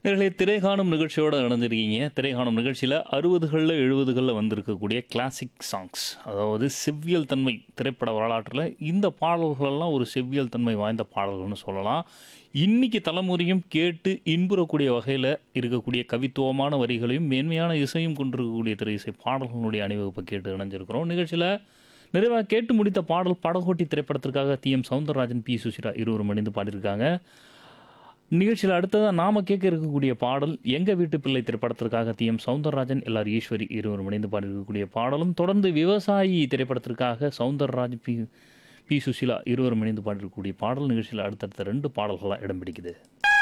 நேர்களே திரைகாணும் நிகழ்ச்சியோடு இணைஞ்சிருக்கீங்க திரைகாணும் நிகழ்ச்சியில் அறுபதுகளில் எழுபதுகளில் வந்திருக்கக்கூடிய கிளாசிக் சாங்ஸ் அதாவது செவ்வியல் தன்மை திரைப்பட வரலாற்றில் இந்த பாடல்களெல்லாம் ஒரு செவ்வியல் தன்மை வாய்ந்த பாடல்கள்னு சொல்லலாம் இன்னைக்கு தலைமுறையும் கேட்டு இன்புறக்கூடிய வகையில் இருக்கக்கூடிய கவித்துவமான வரிகளையும் மேன்மையான இசையும் கொண்டிருக்கக்கூடிய திரை இசை பாடல்களுடைய அணிவகுப்பை கேட்டு இணைஞ்சிருக்கிறோம் நிகழ்ச்சியில் நிறைவாக கேட்டு முடித்த பாடல் படகோட்டி திரைப்படத்திற்காக T M Soundararajan P Susheela இருவரும் இணைந்து பாடியிருக்காங்க நிகழ்ச்சியில் அடுத்ததாக நாம கேட்க இருக்கக்கூடிய பாடல் எங்க வீட்டு பிள்ளை திரைப்படத்திற்காக T M Soundararajan LR Eswari இருவரும் இணைந்து பாடியிருக்கக்கூடிய பாடலும் தொடர்ந்து விவசாயி திரைப்படத்திற்காக சவுந்தரராஜ் பி பி சுசிலா இருவரும் இணைந்து பாடியிருக்கக்கூடிய பாடல் நிகழ்ச்சியில் அடுத்தடுத்த ரெண்டு பாடல்களாக இடம் பிடிக்குது